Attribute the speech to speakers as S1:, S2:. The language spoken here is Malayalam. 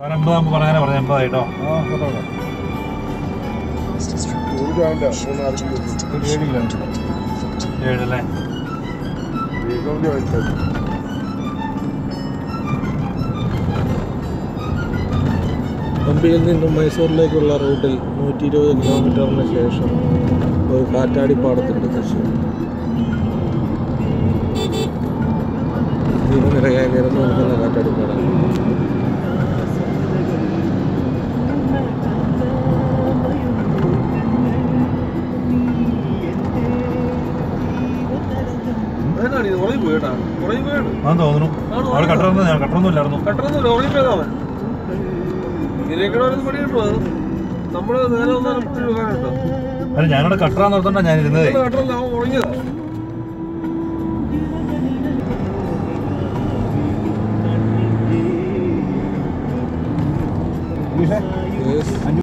S1: എൺപതാകുമ്പോൾ പറഞ്ഞാൽ പറഞ്ഞ എൺപതായിട്ടോ
S2: ഒരു ജോയിന്റ് മൂന്നാറ്
S1: ഏഴ് കിലോമീറ്റർ ഏഴല്ലേ
S2: വേഗം ജോയിന്റ്
S3: പമ്പിയിൽ നിന്നും മൈസൂരിലേക്കുള്ള റൂട്ടിൽ നൂറ്റി ഇരുപത് കിലോമീറ്ററിന് ശേഷം ഒരു കാറ്റാടിപ്പാടത്തുണ്ട് തൃശ്ശൂർ നിരനിരയായി നിരന്നു നിൽക്കുന്ന കാറ്റാടിപ്പാടം
S4: അതിനാണ് ഇത് ഉറങ്ങി പോയിട്ടാ ഉറങ്ങി പോയാണ്
S1: അതെന്ന് തോന്നുന്നു അവിടെ കട്ടറൊന്നും ഞാൻ കട്ടറൊന്നും ഇല്ലായിരുന്നു
S4: കട്ടറൊന്നുമില്ല ഉറങ്ങി പോയതാണ് ഇതിനേക്കൂടെ ഒരു പണി കിട്ടുമോ അത് നമ്മള് നേരെ ഒന്നാലും കേട്ടോ
S1: അല്ല ഞാനവിടെ കട്ടറാന്ന് ഓർത്തോണ്ടാ ഞാൻ ഇരുന്നതേ
S4: കട്ടറല്ല അവൻ ഉറങ്ങിയതാ
S3: Yes.